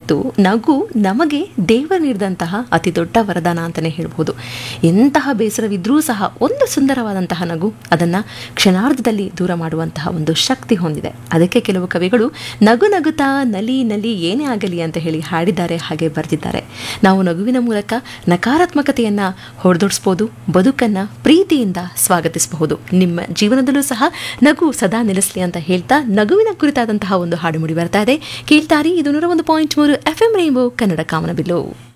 ಮತ್ತು ನಗು ನಮಗೆ ದೇವರು ನೀಡಿದಂತಹ ಅತಿ ದೊಡ್ಡ ವರದಾನ ಅಂತಲೇ ಹೇಳ್ಬೋದು ಎಂತಹ ಬೇಸರವಿದ್ರೂ ಸಹ ಒಂದು ಸುಂದರವಾದಂತಹ ನಗು ಅದನ್ನು ಕ್ಷಣಾರ್ಧದಲ್ಲಿ ದೂರ ಮಾಡುವಂತಹ ಒಂದು ಶಕ್ತಿ ಹೊಂದಿದೆ ಅದಕ್ಕೆ ಕೆಲವು ಕವಿಗಳು ನಗು ನಗುತ್ತಾ ನಲಿ ನಲಿ ಏನೇ ಆಗಲಿ ಅಂತ ಹೇಳಿ ಹಾಡಿದ್ದಾರೆ ಹಾಗೆ ಬರೆದಿದ್ದಾರೆ ನಾವು ನಗುವಿನ ಮೂಲಕ ನಕಾರಾತ್ಮಕತೆಯನ್ನು ಹೊಡೆದೊಡಿಸ್ಬೋದು ಬದುಕನ್ನು ಪ್ರೀತಿಯಿಂದ ಸ್ವಾಗತಿಸಬಹುದು ನಿಮ್ಮ ಜೀವನದಲ್ಲೂ ಸಹ ನಗು ಸದಾ ನೆಲೆಸಲಿ ಅಂತ ಹೇಳ್ತಾ ನಗುವಿನ ಕುರಿತಾದಂತಹ ಒಂದು ಹಾಡು ಮೂಡಿ ಬರ್ತಾ ಇದೆ ಕೇಳ್ತಾರಿ ಇದು ನೂರ ಒಂದು ಪಾಯಿಂಟ್ ಮೂರು ಎಫ್ ಎಂ ರೈಂಬೋ ಕನ್ನಡ ಕಾಮನಬಿಲ್ಲು